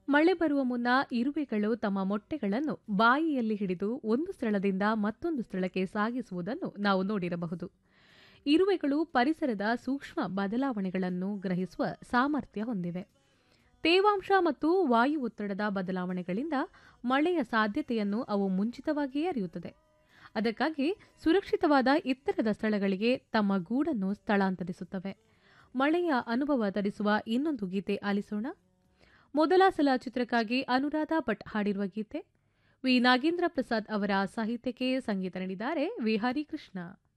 ಮಳೆ ಬರುವ ಮುನ್ನ ಇರುವೆಗಳು ತಮ್ಮ ಮೊಟ್ಟೆಗಳನ್ನು ಬಾಯಿಯಲ್ಲಿ ಹಿಡಿದು ಒಂದು ಸ್ಥಳದಿಂದ ಮತ್ತೊಂದು ಸ್ಥಳಕ್ಕೆ ಸಾಗಿಸುವುದನ್ನು ನಾವು ನೋಡಿರಬಹುದು ಇರುವೆಗಳು ಪರಿಸರದ ಸೂಕ್ಷ್ಮ ಬದಲಾವಣೆಗಳನ್ನು ಗ್ರಹಿಸುವ ಸಾಮರ್ಥ್ಯ ಹೊಂದಿವೆ ತೇವಾಂಶ ಮತ್ತು ವಾಯು ಒತ್ತಡದ ಬದಲಾವಣೆಗಳಿಂದ ಮಳೆಯ ಸಾಧ್ಯತೆಯನ್ನು ಅವು ಮುಂಚಿತವಾಗಿಯೇ ಅರಿಯುತ್ತದೆ ಅದಕ್ಕಾಗಿ ಸುರಕ್ಷಿತವಾದ ಎತ್ತರದ ಸ್ಥಳಗಳಿಗೆ ತಮ್ಮ ಗೂಡನ್ನು ಸ್ಥಳಾಂತರಿಸುತ್ತವೆ ಮಳೆಯ ಅನುಭವ ತರಿಸುವ ಇನ್ನೊಂದು ಗೀತೆ ಆಲಿಸೋಣ ಮೊದಲ ಸಲ ಚಿತ್ರಕ್ಕಾಗಿ ಅನುರಾಧ ಭಟ್ ಹಾಡಿರುವ ಗೀತೆ ವಿ ನಾಗೇಂದ್ರ ಪ್ರಸಾದ್ ಅವರ ಸಾಹಿತ್ಯಕ್ಕೆ ಸಂಗೀತ ನೀಡಿದ್ದಾರೆ ವಿ ಹರಿಕೃಷ್ಣ